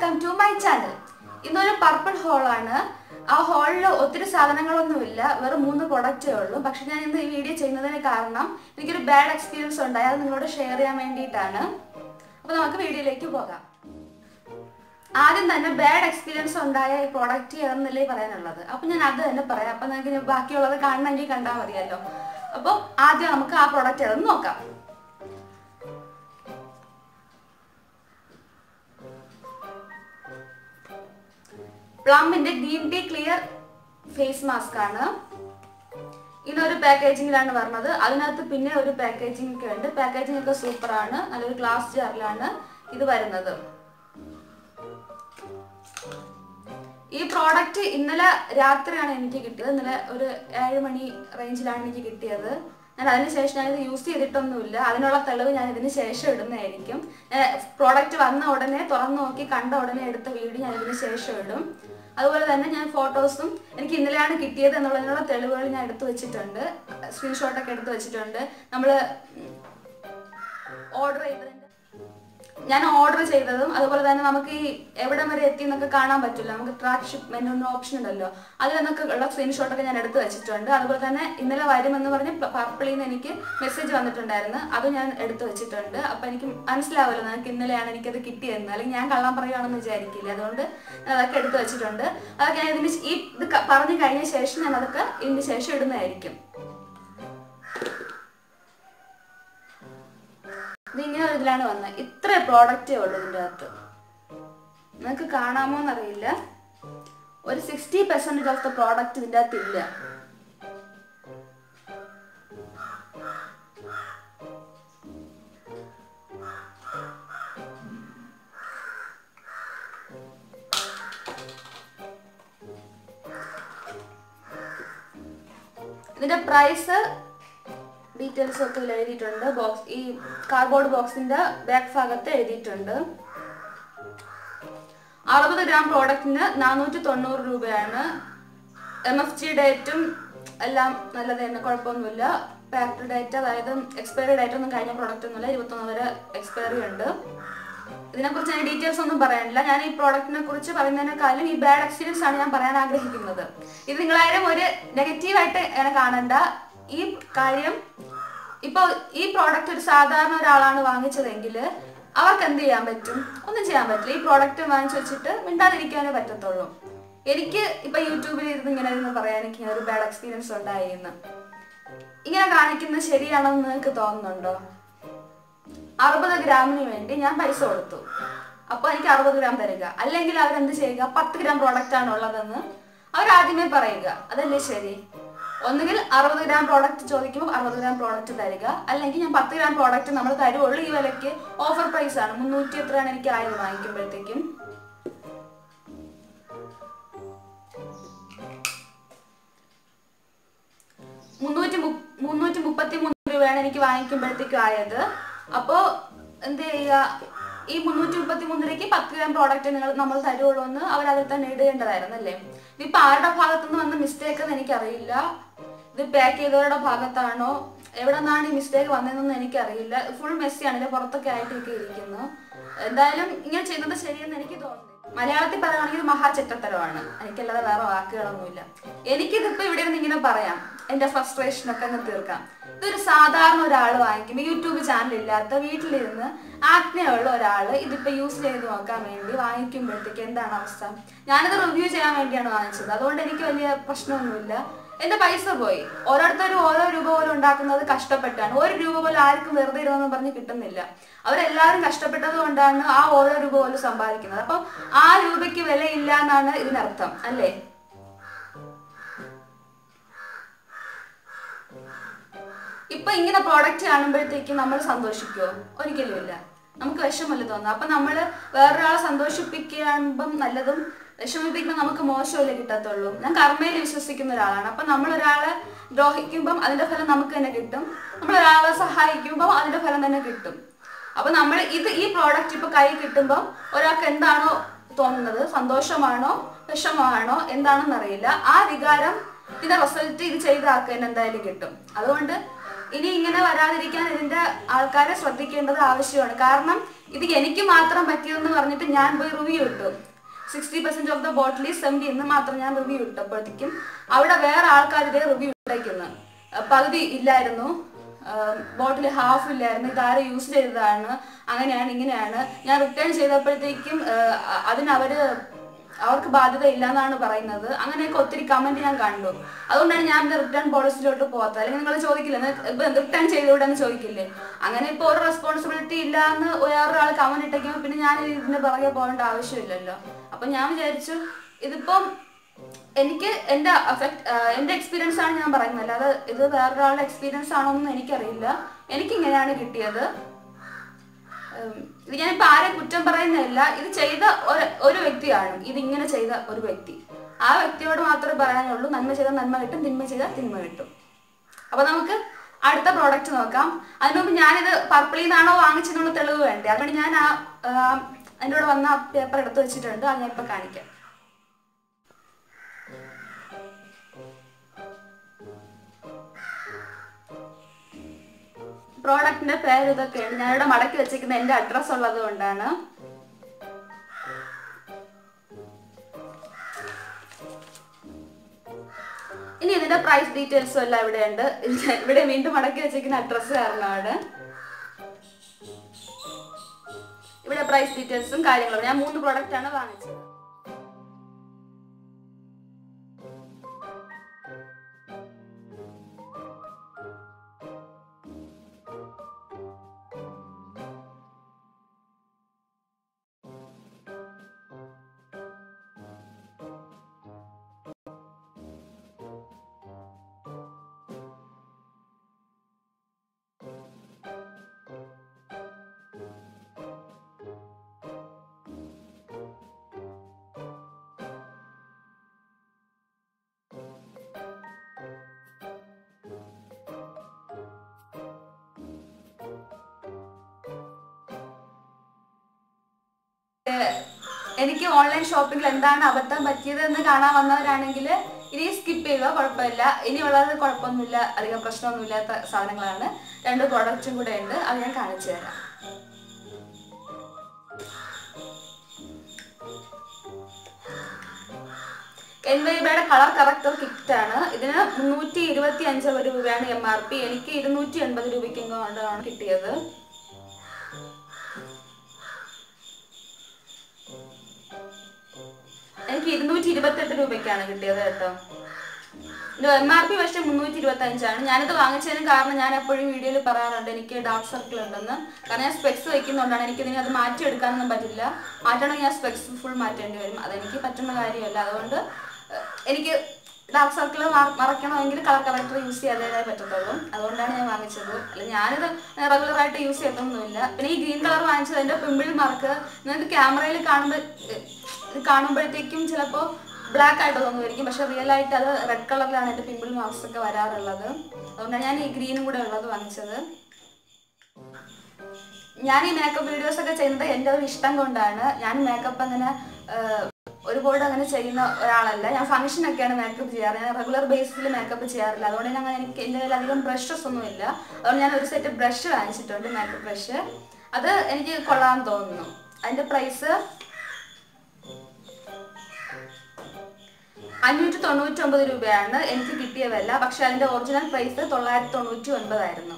welcome to my channel ഇന്നൊരു purple ഹോളാണ് ആ ഹോളിൽ ഒത്തിരി സാധനങ്ങളൊന്നുമില്ല വെറും മൂന്ന് പ്രൊഡക്റ്റേ ഉള്ളൂ പക്ഷെ ഞാൻ ഇന്ന് ഈ വീഡിയോ ചെയ്യുന്നതിന് കാരണം എനിക്കൊരു ബാഡ് എക്സ്പീരിയൻസ് ഉണ്ടായി അത് നിങ്ങളോട് ഷെയർ ചെയ്യാൻ വേണ്ടിയിട്ടാണ് അപ്പോൾ നമുക്ക് വീഡിയോയിലേക്ക് പോകാം ആദ്യം തന്നെ ബാഡ് എക്സ്പീരിയൻസ് ഉണ്ടായ ഈ പ്രോഡക്റ്റ് ഏതെന്നല്ലേ പറയാനുള്ളത് അപ്പോൾ ഞാൻ അത് തന്നെ പറയാം അപ്പോൾ നിങ്ങൾക്ക് ഇനി ബാക്കിയുള്ളത് കാണണമെങ്കിൽ കണ്ടാൽ മതിയല്ലോ അപ്പോൾ ആദ്യം നമുക്ക് ആ പ്രോഡക്റ്റ് ഏതെന്ന് നോക്കാം പ്ലംബിന്റെ green tea clear face mask ആണ് ഇതൊരു പാക്കേജിങ്ങിലാണ് വരുന്നത് അതിനകത്ത് പിന്നെ ഒരു പാക്കേജിംഗ് ഒക്കെ ഉണ്ട് പാക്കേജിംഗ് ഒക്കെ സൂപ്പർ ആണ് നല്ലൊരു ഗ്ലാസ് ജാറിലാണ് ഇത് വരുന്നത് ഈ പ്രോഡക്റ്റ് ഇന്നലെ രാത്രിയാണ് എനിക്ക് കിട്ടിയത് ഇന്നലെ ഒരു ഏഴ് മണി റേഞ്ചിലാണ് എനിക്ക് കിട്ടിയത് ഞാൻ അതിനുശേഷം ഞാൻ ഇത് യൂസ് ചെയ്തിട്ടൊന്നുമില്ല അതിനുള്ള തെളിവ് ഞാൻ ഇതിന് ശേഷം ഇടുന്നതായിരിക്കും പ്രോഡക്റ്റ് വന്ന ഉടനെ തുറന്നു നോക്കി കണ്ട ഉടനെ എടുത്ത വീഡിയോ ഞാൻ ഇതിന് ശേഷം ഇടും അതുപോലെ തന്നെ ഞാൻ ഫോട്ടോസും എനിക്ക് ഇന്നലെയാണ് കിട്ടിയത് എന്നുള്ളതിനുള്ള തെളിവുകൾ ഞാൻ എടുത്തു വെച്ചിട്ടുണ്ട് സ്ക്രീൻഷോട്ടൊക്കെ എടുത്തു വെച്ചിട്ടുണ്ട് നമ്മൾ ഓർഡർ ചെയ്തതിന്റെ ഞാൻ ഓർഡർ ചെയ്തതും അതുപോലെ തന്നെ നമുക്ക് ഈ എവിടെ വരെ എത്തി എന്നൊക്കെ കാണാൻ പറ്റില്ല നമുക്ക് ട്രാക്ക് ഷിപ്മെന്റ് എന്ന ഓപ്ഷൻ ഉണ്ടല്ലോ അതിൽ നിന്നൊക്കെ ഉള്ള സ്ക്രീൻഷോട്ടൊക്കെ ഞാൻ എടുത്ത് വെച്ചിട്ടുണ്ട് അതുപോലെ തന്നെ ഇന്നലെ വരുമെന്ന് പറഞ്ഞ് പർപ്പിളിൽ നിന്ന് എനിക്ക് മെസ്സേജ് വന്നിട്ടുണ്ടായിരുന്നു അതും ഞാൻ എടുത്ത് വെച്ചിട്ടുണ്ട് അപ്പൊ എനിക്ക് മനസ്സിലാവുമല്ലോ നിനക്ക് ഇന്നലെയാണ് എനിക്കത് കിട്ടിയെന്ന് അല്ലെങ്കിൽ ഞാൻ കള്ളം പറയുകയാണെന്ന് വിചാരിക്കില്ല അതുകൊണ്ട് ഞാൻ അതൊക്കെ എടുത്ത് വെച്ചിട്ടുണ്ട് അതൊക്കെ ഞാൻ ഇതിന് ഈ ഇത് ക- പറഞ്ഞു കഴിഞ്ഞ ശേഷം ഞാൻ അതൊക്കെ ഇതിന് ശേഷം ഇടുന്നതായിരിക്കും ഇത് ഇങ്ങനെ ഒരു ഇതിലാണ് വന്നത് ഇത്ര പ്രോഡക്റ്റേ ഉള്ളൂ ഇതിൻ്റെ അകത്ത് നിങ്ങൾക്ക് കാണാമോ എന്നറിയില്ല ഒരു sixty percentage of the product ഇതിൻ്റെ അകത്ത് ഇല്ല ഇതിന്റെ പ്രൈസ് ഡീറ്റെയിൽസ് ഒക്കെ ഇതിൽ എഴുതിയിട്ടുണ്ട് ബോക്സ് ഈ കാർഡ്ബോർഡ് ബോക്സിന്റെ ബാക്ക് ഭാഗത്ത് എഴുതിയിട്ടുണ്ട് അറുപത് ഗ്രാം പ്രോഡക്റ്റിന് നാനൂറ്റി തൊണ്ണൂറ് രൂപയാണ് എം എഫ് ജി ഡേറ്റും എല്ലാം നല്ലത് തന്നെ കുഴപ്പമൊന്നുമില്ല പാക്ഡ് ഡേറ്റ് അതായത് എക്സ്പയറി ഡേറ്റ് ഒന്നും കഴിഞ്ഞ പ്രോഡക്റ്റ് ഒന്നുമില്ല ഇരുപത്തൊന്ന് വരെ എക്സ്പയറി ഉണ്ട് ഇതിനെക്കുറിച്ച് ഞാൻ ഡീറ്റെയിൽസ് ഒന്നും പറയാനില്ല ഞാൻ ഈ പ്രോഡക്റ്റിനെ കുറിച്ച് പറയുന്നതിനേക്കാളും ഈ ബാഡ് എക്സ്പീരിയൻസ് ആണ് ഞാൻ പറയാൻ ആഗ്രഹിക്കുന്നത് ഇത് നിങ്ങളാരും ഒരു നെഗറ്റീവായിട്ട് അങ്ങനെ കാണണ്ട ഈ കാര്യം ഇപ്പൊ ഈ പ്രോഡക്റ്റ് ഒരു സാധാരണ ഒരാളാണ് വാങ്ങിച്ചതെങ്കിൽ അവർക്ക് എന്ത് ചെയ്യാൻ പറ്റും ഒന്നും ചെയ്യാൻ പറ്റില്ല ഈ പ്രോഡക്റ്റ് വാങ്ങിച്ചു വെച്ചിട്ട് മിണ്ടാതിരിക്കാനേ പറ്റത്തുള്ളൂ എനിക്ക് ഇപ്പൊ യൂട്യൂബിൽ ഇരുന്ന് ഇങ്ങനെ ഇരുന്ന് പറയാൻ എനിക്ക് ഒരു ബാഡ് എക്സ്പീരിയൻസ് ഉണ്ടായി എന്ന് ഇങ്ങനെ കാണിക്കുന്നത് ശരിയാണെന്ന് നിങ്ങൾക്ക് തോന്നുന്നുണ്ടോ അറുപത് ഗ്രാമിന് വേണ്ടി ഞാൻ പൈസ കൊടുത്തു അപ്പൊ എനിക്ക് അറുപത് ഗ്രാം തരിക അല്ലെങ്കിൽ അവരെന്ത് ചെയ്യുക പത്ത് ഗ്രാം പ്രോഡക്റ്റ് ആണ് ഉള്ളതെന്ന് അവർ ആദ്യമേ പറയുക അതല്ലേ ശരി ഒന്നുകിൽ അറുപത് ഗ്രാം പ്രോഡക്റ്റ് ചോദിക്കുമ്പോൾ അറുപത് ഗ്രാം പ്രോഡക്റ്റ് തരിക അല്ലെങ്കിൽ ഞാൻ പത്ത് ഗ്രാം പ്രോഡക്റ്റ് നമ്മൾ തരുവുള്ളൂ ഈ വിലയ്ക്ക് ഓഫർ പ്രൈസ് ആണ് മുന്നൂറ്റി എത്രയാണ് എനിക്ക് ആയത് വാങ്ങിക്കുമ്പോഴത്തേക്കും മുന്നൂറ്റി മു- മുന്നൂറ്റി മുപ്പത്തി മൂന്ന് രൂപയാണ് എനിക്ക് വാങ്ങിക്കുമ്പോഴത്തേക്കും ആയത് അപ്പോ എന്ത് ചെയ്യുക ഈ മുന്നൂറ്റി മുപ്പത്തി മൂന്ന് രൂപയ്ക്ക് പത്ത് ഗ്രാം പ്രോഡക്റ്റ് നിങ്ങൾ നമ്മൾ തരുള്ളൂ എന്ന് അവർ അതിൽ തന്നെ ഇടേണ്ടതായിരുന്നു അല്ലേ ഇതിപ്പോ ആരുടെ ഭാഗത്തുനിന്ന് വന്ന മിസ്റ്റേക്ക് എന്ന് എനിക്കറിയില്ല ഇത് പാക്ക് ചെയ്തവരുടെ ഭാഗത്താണോ എവിടെ നിന്നാണ് ഈ മിസ്റ്റേക്ക് വന്നതെന്നൊന്നും എനിക്കറിയില്ല ഫുൾ മെസ്സിയാണ് ഇതിന്റെ പുറത്തൊക്കെ ആയിട്ടൊക്കെ ഇരിക്കുന്നു എന്തായാലും ഇങ്ങനെ ചെയ്യുന്നത് ശരിയെന്ന് എനിക്ക് തോന്നുന്നു മലയാളത്തിൽ പറയുകയാണെങ്കിൽ ഇത് മഹാചറ്റത്തരമാണ് എനിക്കല്ലാതെ വേറെ വാക്കുകളൊന്നുമില്ല എനിക്കിതിപ്പോ ഇവിടെ നിന്ന് ഇങ്ങനെ പറയാം എന്റെ ഫ്രസ്ട്രേഷൻ ഒക്കെ അങ്ങ് തീർക്കാം ഇതൊരു സാധാരണ ഒരാൾ വാങ്ങിക്കും യൂട്യൂബ് ചാനൽ ഇല്ലാത്ത വീട്ടിലിരുന്ന് ആജ്ഞയുള്ള ഒരാൾ ഇതിപ്പോ യൂസ് ചെയ്ത് നോക്കാൻ വേണ്ടി വാങ്ങിക്കുമ്പോഴത്തേക്ക് എന്താണ് അവസ്ഥ ഞാനിത് റിവ്യൂ ചെയ്യാൻ വേണ്ടിയാണ് വാങ്ങിച്ചത് അതുകൊണ്ട് എനിക്ക് വലിയ പ്രശ്നമൊന്നുമില്ല എന്റെ പൈസ പോയി ഓരോരുത്തരും ഓരോ രൂപ പോലും ഉണ്ടാക്കുന്നത് കഷ്ടപ്പെട്ടാണ് ഒരു രൂപ പോലും ആർക്കും വെറുതെ ഇരുന്നെന്ന് പറഞ്ഞ് കിട്ടുന്നില്ല അവരെല്ലാവരും കഷ്ടപ്പെട്ടത് കൊണ്ടാണ് ആ ഓരോ രൂപ പോലും സമ്പാദിക്കുന്നത് അപ്പൊ ആ രൂപയ്ക്ക് വിലയില്ല എന്നാണ് ഇതിനർത്ഥം അല്ലേ ഇപ്പൊ ഇങ്ങനെ പ്രോഡക്റ്റ് കാണുമ്പോഴത്തേക്കും നമ്മൾ സന്തോഷിക്കുമോ ഒരിക്കലും ഇല്ല നമുക്ക് വിഷമല്ലേ തോന്നുന്നു അപ്പൊ നമ്മൾ വേറൊരാളെ സന്തോഷിപ്പിക്കുമ്പം നല്ലതും വിഷമിപ്പിക്കുമ്പോൾ നമുക്ക് മോശമല്ലേ കിട്ടത്തുള്ളൂ ഞാൻ കർമ്മയിൽ വിശ്വസിക്കുന്ന ഒരാളാണ് അപ്പൊ നമ്മൾ ഒരാളെ ദ്രോഹിക്കുമ്പം അതിന്റെ ഫലം നമുക്ക് തന്നെ കിട്ടും നമ്മൾ ഒരാളെ സഹായിക്കുമ്പോൾ അതിന്റെ ഫലം തന്നെ കിട്ടും അപ്പൊ നമ്മൾ ഇത് ഈ പ്രോഡക്റ്റ് ഇപ്പൊ കൈ കിട്ടുമ്പോൾ ഒരാൾക്ക് എന്താണോ തോന്നുന്നത് സന്തോഷമാണോ വിഷമമാണോ എന്താണെന്ന് അറിയില്ല ആ വികാരം ഇതിന്റെ റിസൾട്ട് ഇത് ചെയ്ത ആൾക്ക് തന്നെ എന്തായാലും കിട്ടും അതുകൊണ്ട് ഇനി ഇങ്ങനെ വരാതിരിക്കാൻ ഇതിന്റെ ആൾക്കാരെ ശ്രദ്ധിക്കേണ്ടത് ആവശ്യമാണ് കാരണം ഇത് എനിക്ക് മാത്രം പറ്റിയതെന്ന് പറഞ്ഞിട്ട് ഞാൻ പോയി റിവ്യൂ ഇട്ടു sixty percent of the bottle seventy എന്ന് മാത്രം ഞാൻ റിവ്യൂ ഇട്ടപ്പോഴത്തേക്കും അവിടെ വേറെ ആൾക്കാർ ഇതേ റിവ്യൂ ഇട്ടേക്കുന്നു അഹ് പകുതി ഇല്ലായിരുന്നു ബോട്ടിൽ ഹാഫ് ഇല്ലായിരുന്നു ഇതാരെ യൂസ് ചെയ്തതാണ് അങ്ങനെയാണ് ഇങ്ങനെയാണ് ഞാൻ റിട്ടേൺ ചെയ്തപ്പോഴത്തേക്കും അഹ് അ- അതിനവര് അവർക്ക് ബാധ്യത ഇല്ല എന്നാണ് പറയുന്നത് അങ്ങനെയൊക്കെ ഒത്തിരി കമന്റ് ഞാൻ കണ്ടു അതുകൊണ്ടാണ് ഞാൻ റിട്ടേൺ പോളിസിയിലോട്ട് പോകാത്തത് അല്ലെങ്കിൽ നിങ്ങൾ ചോദിക്കില്ല റിട്ടേൺ ചെയ്തുകൂടെ എന്ന് ചോദിക്കില്ലേ അങ്ങനെ ഇപ്പോൾ ഒരു റെസ്പോൺസിബിലിറ്റി ഇല്ല എന്ന് വേറൊരാൾ കമന്റ് ഇട്ടേക്കുമ്പോൾ പിന്നെ ഞാൻ ഇതിന്റെ പുറകെ പോകേണ്ട ആവശ്യമില്ലല്ലോ അപ്പൊ ഞാൻ വിചാരിച്ചു ഇതിപ്പം എനിക്ക് എന്റെ അഫക്ട് എന്റെ എക്സ്പീരിയൻസ് ആണ് ഞാൻ പറയുന്നത് അല്ലാതെ ഇത് വേറൊരാളുടെ എക്സ്പീരിയൻസ് ആണോ എന്ന് എനിക്കറിയില്ല എനിക്ക് ഇങ്ങനെയാണ് കിട്ടിയത് ഉം, ഇത് ഞാനിപ്പോ ആരെ കുറ്റം പറയുന്നില്ല ഇത് ചെയ്ത ഒരു- ഒരു വ്യക്തിയാണ് ഇത് ഇങ്ങനെ ചെയ്ത ഒരു വ്യക്തി ആ വ്യക്തിയോട് മാത്രമേ പറയാനുള്ളൂ നന്മ ചെയ്ത നന്മ കിട്ടും തിന്മ ചെയ്ത തിന്മ കിട്ടും അപ്പൊ നമുക്ക് അടുത്ത പ്രോഡക്റ്റ് നോക്കാം അതിനു മുമ്പ് ഞാനിത് പർപ്പിളിൽ നിന്നാണോ വാങ്ങിച്ചെന്നുള്ള തെളിവ് വേണ്ടേ അതുകൊണ്ട് ഞാൻ ആ ആ, അതിൻ്റെ കൂടെ വന്ന പേപ്പർ എടുത്ത് വെച്ചിട്ടുണ്ട് അത് ഞാൻ ഇപ്പൊ കാണിക്കാം പ്രോഡക്റ്റിന്റെ പേര് ഇതൊക്കെയാണ് ഞാനിവിടെ മടക്കി വെച്ചിരിക്കുന്ന എന്റെ അഡ്രസ് ഉള്ളത് കൊണ്ടാണ് ഇനി ഇതിന്റെ പ്രൈസ് ഡീറ്റെയിൽസും എല്ലാം ഇവിടെ ഉണ്ട് ഇവിടെ വീണ്ടും മടക്കി വെച്ചിരിക്കുന്ന അഡ്രസ് കാരണമാണ് ഇവിടെ പ്രൈസ് ഡീറ്റെയിൽസും കാര്യങ്ങളും ഞാൻ മൂന്ന് പ്രോഡക്റ്റ് ആണ് വാങ്ങിച്ചത് ഏഹ് എനിക്ക് ഓൺലൈൻ ഷോപ്പിംഗിൽ എന്താണ് അബദ്ധം പറ്റിയത് എന്ന് കാണാൻ വന്നവരാണെങ്കിൽ ഇനി സ്കിപ്പ് ചെയ്യുക കുഴപ്പമില്ല ഇനിയുള്ളത് കുഴപ്പമൊന്നുമില്ല അധികം പ്രശ്നമൊന്നുമില്ലാത്ത സാധനങ്ങളാണ് രണ്ട് പ്രോഡക്റ്റും കൂടെ ഉണ്ട് അത് ഞാൻ കാണിച്ചു തരാം എൻ വൈബയുടെ കളർ കറക്റ്റർ കിറ്റ് ആണ് ഇതിന് മുന്നൂറ്റി ഇരുപത്തി അഞ്ച് രൂപയാണ് എം ആർ പി എനിക്ക് ഇരുന്നൂറ്റി എൺപത് രൂപയ്ക്കും കൊണ്ടാണ് കിട്ടിയത് എനിക്ക് ഇരുന്നൂറ്റി ഇരുപത്തെട്ട് രൂപയ്ക്കാണ് കിട്ടിയത് കേട്ടോ ഇത് എം ആർ പി പക്ഷേ മുന്നൂറ്റി ഇരുപത്തി അഞ്ചാണ് ഞാനിത് വാങ്ങിച്ചതിന് കാരണം ഞാൻ എപ്പോഴും വീഡിയോയിൽ പറയാറുണ്ട് എനിക്ക് ഡാർക്ക് സർക്കിൾ ഉണ്ടെന്ന് കാരണം ഞാൻ സ്പെക്സ് വെക്കുന്നതുകൊണ്ടാണ് എനിക്ക് ഇതിനെ അത് മാറ്റിയെടുക്കാനൊന്നും പറ്റില്ല മാറ്റണമെങ്കിൽ ഞാൻ സ്പെക്സ് ഫുൾ മാറ്റേണ്ടി വരും അതെനിക്ക് പറ്റുന്ന കാര്യമല്ല അതുകൊണ്ട് ഏഹ്, എനിക്ക് ഡാർക്ക് സർക്കിൾ മറയ്ക്കണമെങ്കിൽ കളർ കറക്റ്റർ യൂസ് ചെയ്യാതേ പറ്റത്തുള്ളൂ അതുകൊണ്ടാണ് ഞാൻ വാങ്ങിച്ചത് അല്ല ഞാനിത് റെഗുലർ ആയിട്ട് യൂസ് ചെയ്തൊന്നുമില്ല പിന്നെ ഈ ഗ്രീൻ കളർ വാങ്ങിച്ചത് എൻ്റെ പിമ്പിൾ മാർക്ക് നിങ്ങൾക്ക് ക്യാമറയിൽ കാണുമ്പോൾ ഇത് കാണുമ്പോഴത്തേക്കും ചിലപ്പോൾ ബ്ലാക്ക് ആയിട്ട് തോന്നുമായിരിക്കും പക്ഷെ റിയൽ ആയിട്ട് അത് റെഡ് കളറിലാണ് എൻ്റെ പിമ്പിൾ മാർക്സ് ഒക്കെ വരാറുള്ളത് അതുകൊണ്ടാണ് ഞാൻ ഈ ഗ്രീനും കൂടെ ഉള്ളത് വാങ്ങിച്ചത് ഞാൻ ഈ മേക്കപ്പ് വീഡിയോസ് ഒക്കെ ചെയ്യുന്നത് എൻ്റെ ഒരു ഇഷ്ടം കൊണ്ടാണ് ഞാൻ മേക്കപ്പ് അങ്ങനെ ആഹ്, ഒരുപാട് അങ്ങനെ ചെയ്യുന്ന ഒരാളല്ല ഞാൻ ഫംഗ്ഷൻ ഒക്കെയാണ് മേക്കപ്പ് ചെയ്യാറ് ഞാൻ റെഗുലർ ബേസിൽ മേക്കപ്പ് ചെയ്യാറില്ല അതുകൊണ്ട് ഞാൻ അങ്ങനെ എനിക്ക് എൻ്റെ കയ്യിൽ അധികം ബ്രഷസ് ഒന്നും ഇല്ല അതുകൊണ്ട് ഞാൻ ഒരു സെറ്റ് ബ്രഷ് വാങ്ങിച്ചിട്ടുണ്ട് മേക്കപ്പ് ബ്രഷ് അത് എനിക്ക് കൊള്ളാൻ തോന്നുന്നു അതിൻ്റെ പ്രൈസ് അഞ്ഞൂറ്റി തൊണ്ണൂറ്റി ഒമ്പത് രൂപയാണ് എനിക്ക് കിട്ടിയ വില പക്ഷെ അതിന്റെ ഒറിജിനൽ പ്രൈസ് തൊള്ളായിരത്തി തൊണ്ണൂറ്റി ഒൻപതായിരുന്നു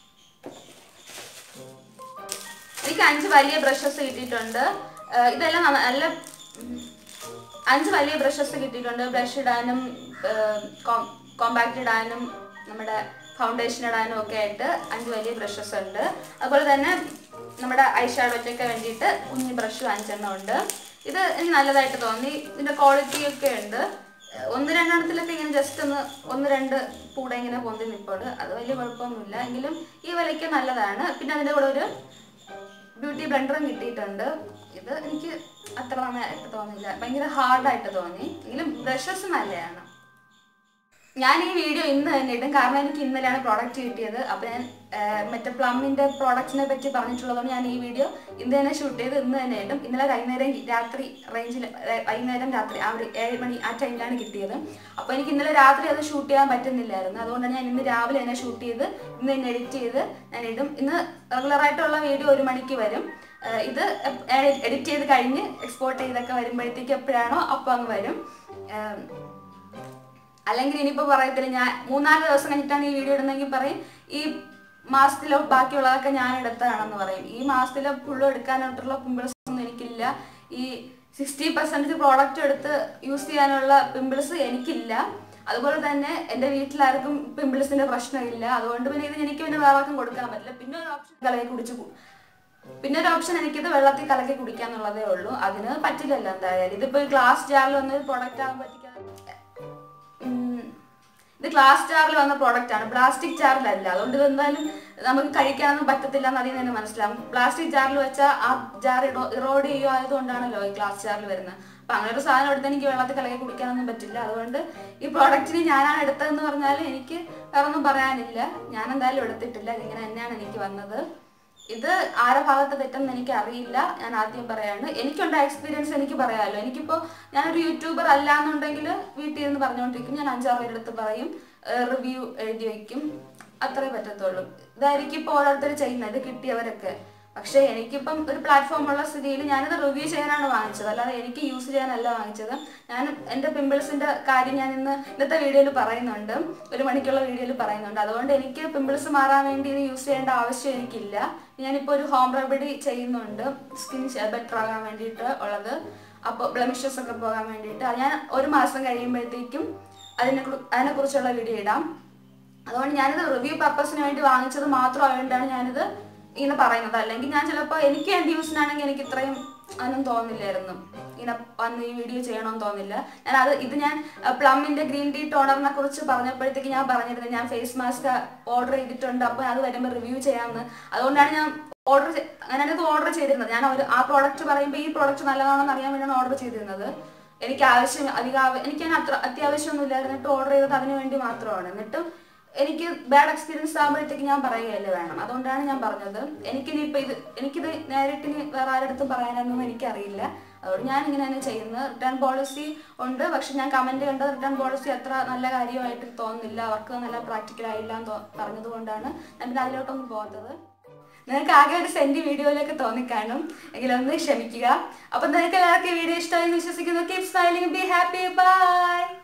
എനിക്ക് അഞ്ച് വലിയ ബ്രഷസ് കിട്ടിയിട്ടുണ്ട് ഏഹ് ഇതെല്ലാം നന്ന- നല്ല ഉം, അഞ്ച് വലിയ ബ്രഷസ് കിട്ടിയിട്ടുണ്ട് ബ്രഷ് ഇടാനും കോമ്പാക്ട് ഇടാനും നമ്മുടെ ഫൗണ്ടേഷൻ ഇടാനും ഒക്കെ ആയിട്ട് അഞ്ച് വലിയ ബ്രഷസ് ഉണ്ട് അതുപോലെ തന്നെ നമ്മുടെ ഐ ഷാഡോയ്ക്കൊക്കെ വേണ്ടിയിട്ട് കുഞ്ഞ് ബ്രഷ് അഞ്ചെണ്ണം ഉണ്ട് ഇത് എനിക്ക് നല്ലതായിട്ട് തോന്നി ഇതിന്റെ ക്വാളിറ്റി ഒക്കെ ഉണ്ട് ഏഹ് ഒന്ന് രണ്ടെണ്ണത്തിലൊക്കെ ഇങ്ങനെ ജസ്റ്റ് ഒന്ന് ഒന്ന് രണ്ട് കൂടെ ഇങ്ങനെ പൊന്തി നിൽപ്പുണ്ട് അത് വലിയ കുഴപ്പമൊന്നുമില്ല എങ്കിലും ഈ വിലയ്ക്ക് നല്ലതാണ് പിന്നെ അതിന്റെ കൂടെ ഒരു ബ്യൂട്ടി ബ്ലെൻഡറും കിട്ടിയിട്ടുണ്ട് ഇത് എനിക്ക് അത്ര നന്നായിട്ട് തോന്നില്ല ഭയങ്കര ഹാർഡായിട്ട് തോന്നി എങ്കിലും ബ്രഷസ് നല്ലതാണ് ഞാൻ ഈ വീഡിയോ ഇന്ന് തന്നെ ഇടും കാരണം എനിക്ക് ഇന്നലെയാണ് പ്രോഡക്റ്റ് കിട്ടിയത് അപ്പോൾ ഞാൻ മറ്റേ പ്ലമ്മിന്റെ പ്രോഡക്റ്റിനെ പറ്റി പറഞ്ഞിട്ടുള്ളതുകൊണ്ട് ഞാൻ ഈ വീഡിയോ ഇന്ന് തന്നെ ഷൂട്ട് ചെയ്ത് ഇന്ന് തന്നെ ഇടും ഇന്നലെ വൈകുന്നേരം രാത്രി റേഞ്ചിൽ വൈകുന്നേരം രാത്രി ആ ഒരു ഏഴ് മണി ആ ടൈമിലാണ് കിട്ടിയത് അപ്പോൾ എനിക്ക് ഇന്നലെ രാത്രി അത് ഷൂട്ട് ചെയ്യാൻ പറ്റുന്നില്ലായിരുന്നു അതുകൊണ്ടാണ് ഞാൻ ഇന്ന് രാവിലെ തന്നെ ഷൂട്ട് ചെയ്ത് ഇന്ന് തന്നെ എഡിറ്റ് ചെയ്ത് ഞാൻ ഇടും ഇന്ന് റെഗുലർ ആയിട്ടുള്ള വീഡിയോ ഒരു മണിക്ക് വരും ഏഹ് ഇത് എഡിറ്റ് ചെയ്ത് കഴിഞ്ഞ് എക്സ്പോർട്ട് ചെയ്തൊക്കെ വരുമ്പോഴത്തേക്ക് എപ്പോഴാണോ അപ്പോൾ അങ്ങ് വരും ഏഹ് അല്ലെങ്കിൽ ഇനിയിപ്പോൾ പറയത്തില്ല ഞാൻ മൂന്നാല് ദിവസം കഴിഞ്ഞിട്ടാണ് ഈ വീഡിയോ ഇടുന്നതെങ്കിൽ പറയും ഈ മാസത്തിലോ ബാക്കിയുള്ളതൊക്കെ ഞാൻ എടുത്തതാണെന്ന് പറയും ഈ മാസത്തിലെ ഫുള്ളും എടുക്കാനായിട്ടുള്ള പിമ്പിൾസ് ഒന്നും എനിക്കില്ല ഈ സിക്സ്റ്റി പെർസെൻറ്റേജ് പ്രോഡക്റ്റ് എടുത്ത് യൂസ് ചെയ്യാനുള്ള പിമ്പിൾസ് എനിക്കില്ല അതുപോലെ തന്നെ എൻ്റെ വീട്ടിലാർക്കും പിമ്പിൾസിന്റെ പ്രശ്നമില്ല അതുകൊണ്ട് പിന്നെ ഇത് എനിക്ക് പിന്നെ വേറെ ആർക്കും കൊടുക്കാൻ പറ്റില്ല പിന്നെ ഒരു ഓപ്ഷൻ കലക്കി കുടിച്ച് കു- പിന്നെ ഒരു ഓപ്ഷൻ എനിക്കിത് വെള്ളത്തിൽ കലക്കി കുടിക്കാന്നുള്ളതേ ഉള്ളൂ അതിന് പറ്റില്ലല്ലോ എന്തായാലും ഇതിപ്പോ ഗ്ലാസ് ജാറിൽ വന്ന ഒരു പ്രൊഡക്റ്റ് ആകുമ്പോഴത്തേക്കും ഉം, ഇത് ഗ്ലാസ് ജാറിൽ വന്ന പ്രോഡക്റ്റ് ആണ് പ്ലാസ്റ്റിക് ജാറിലല്ല അതുകൊണ്ട് ഇത് എന്തായാലും നമുക്ക് കഴിക്കാനൊന്നും പറ്റത്തില്ല എന്ന് അതിൽ നിന്ന് തന്നെ മനസ്സിലാവും പ്ലാസ്റ്റിക് ജാറിൽ വെച്ചാൽ ആ ജാർ ഇറോഡ് ചെയ്യുക ആയതുകൊണ്ടാണല്ലോ ഈ ഗ്ലാസ് ജാറിൽ വരുന്നത് അപ്പൊ അങ്ങനെ ഒരു സാധനം എടുത്ത് എനിക്ക് വെള്ളത്തിൽ കലക്കി കുടിക്കാനൊന്നും പറ്റില്ല അതുകൊണ്ട് ഈ പ്രോഡക്റ്റിന് ഞാനാണ് എടുത്തതെന്ന് പറഞ്ഞാൽ എനിക്ക് വേറെ ഒന്നും പറയാനില്ല ഞാൻ എന്തായാലും എടുത്തിട്ടില്ല ഇതിങ്ങനെ തന്നെയാണ് എനിക്ക് വന്നത് ഇത് ആരെ ഭാഗത്ത് തെറ്റെന്ന് എനിക്ക് അറിയില്ല ഞാൻ ആദ്യം പറയാണ് എനിക്കുണ്ടായ എക്സ്പീരിയൻസ് എനിക്ക് പറയാമല്ലോ എനിക്കിപ്പോൾ ഞാനൊരു യൂട്യൂബർ അല്ല എന്നുണ്ടെങ്കിൽ വീട്ടിൽ നിന്ന് പറഞ്ഞുകൊണ്ടിരിക്കും ഞാൻ അഞ്ചാറ് പേരുടെ അടുത്ത് പറയും റിവ്യൂ എഴുതി വയ്ക്കും അത്രേ പറ്റത്തുള്ളൂ ഇതായിരിക്കും ഇപ്പോൾ ഓരോരുത്തർ ചെയ്യുന്നത് ഇത് കിട്ടിയവരൊക്കെ പക്ഷേ എനിക്കിപ്പം ഒരു പ്ലാറ്റ്ഫോം ഉള്ള സ്ഥിതിയിൽ ഞാനിത് റിവ്യൂ ചെയ്യാനാണ് വാങ്ങിച്ചത് അല്ലാതെ എനിക്ക് യൂസ് ചെയ്യാനല്ല വാങ്ങിച്ചത് ഞാൻ എൻ്റെ പിമ്പിൾസിന്റെ കാര്യം ഞാൻ ഇന്ന് ഇന്നത്തെ വീഡിയോയിൽ പറയുന്നുണ്ട് ഒരു മണിക്കുള്ള വീഡിയോയിൽ പറയുന്നുണ്ട് അതുകൊണ്ട് എനിക്ക് പിമ്പിൾസ് മാറാൻ വേണ്ടി ഇത് യൂസ് ചെയ്യേണ്ട ആവശ്യം എനിക്കില്ല ഞാനിപ്പോൾ ഒരു ഹോം റെമഡി ചെയ്യുന്നുണ്ട് സ്കിൻ ബെറ്റർ ആകാൻ വേണ്ടിയിട്ട് ഉള്ളത് അപ്പോൾ ബ്ലമിഷസ് ഒക്കെ പോകാൻ വേണ്ടിയിട്ട് അത് ഞാൻ ഒരു മാസം കഴിയുമ്പോഴത്തേക്കും അതിനെ അതിനെക്കുറിച്ചുള്ള വീഡിയോ ഇടാം അതുകൊണ്ട് ഞാനിത് റിവ്യൂ പർപ്പസിന് വേണ്ടി വാങ്ങിച്ചത് മാത്രമായതുകൊണ്ടാണ് ഞാനിത് ഇങ്ങനെ പറയുന്നത് അല്ലെങ്കിൽ ഞാൻ ചിലപ്പോൾ എനിക്ക് എൻ്റെ യൂസിനാണെങ്കിൽ എനിക്ക് ഇത്രയും ഒന്നും തോന്നില്ലായിരുന്നു ഇങ്ങനെ വന്ന് ഈ വീഡിയോ ചെയ്യണമെന്ന് തോന്നില്ല ഞാൻ അത് ഇത് ഞാൻ പ്ലമ്മിന്റെ ഗ്രീൻ ടീ ടോണറിനെ കുറിച്ച് പറഞ്ഞപ്പോഴത്തേക്ക് ഞാൻ പറഞ്ഞിരുന്നു ഞാൻ ഫേസ് മാസ്ക് ഓർഡർ ചെയ്തിട്ടുണ്ട് അപ്പോൾ അത് വരുമ്പോൾ റിവ്യൂ ചെയ്യാമെന്ന് അതുകൊണ്ടാണ് ഞാൻ ഓർഡർ അങ്ങനെയാണ് ഇത് ഓർഡർ ചെയ്തിരുന്നത് ഞാൻ ഒരു ആ പ്രോഡക്റ്റ് പറയുമ്പോൾ ഈ പ്രോഡക്റ്റ് നല്ലതാണെന്ന് അറിയാൻ വേണ്ടിയാണ് ഓർഡർ ചെയ്തിരുന്നത് എനിക്ക് ആവശ്യം അധികം ആവ- എനിക്ക് ഞാൻ അത്ര അത്യാവശ്യമൊന്നും ഇല്ലായിരുന്നു എന്നിട്ട് ഓർഡർ ചെയ്തത് അതിന് വേണ്ടി മാത്രമാണ് എന്നിട്ട് എനിക്ക് ബാഡ് എക്സ്പീരിയൻസ് ആകുമ്പോഴത്തേക്ക് ഞാൻ പറയുകയല്ലേ വേണം അതുകൊണ്ടാണ് ഞാൻ പറഞ്ഞത് എനിക്കിനിയിപ്പോൾ ഇത് എനിക്കിത് നേരിട്ട് ഇനി വേറെ ആരുടെ പറയാനൊന്നും എനിക്കറിയില്ല അതുകൊണ്ട് ഞാൻ ഇങ്ങനെ തന്നെ ചെയ്യുന്നത് റിട്ടേൺ പോളിസി ഉണ്ട് പക്ഷെ ഞാൻ കമന്റ് കണ്ടത് റിട്ടേൺ പോളിസി അത്ര നല്ല കാര്യമായിട്ട് തോന്നുന്നില്ല അവർക്ക് നല്ല പ്രാക്ടിക്കൽ ആയില്ല എന്ന് തോ- പറഞ്ഞതുകൊണ്ടാണ് ഞാൻ പിന്നെ അതിലോട്ടൊന്നും പോകാത്തത് നിങ്ങൾക്ക് ആകെ ഒരു സെന്റ് വീഡിയോയിലൊക്കെ തോന്നിക്കാണും എങ്കിലൊന്ന് ക്ഷമിക്കുക അപ്പൊ നിങ്ങൾക്ക് എല്ലാവർക്കും ഈ വീഡിയോ ഇഷ്ടമായി എന്ന് വിശ്വസിക്കുന്നു keep smiling be happy by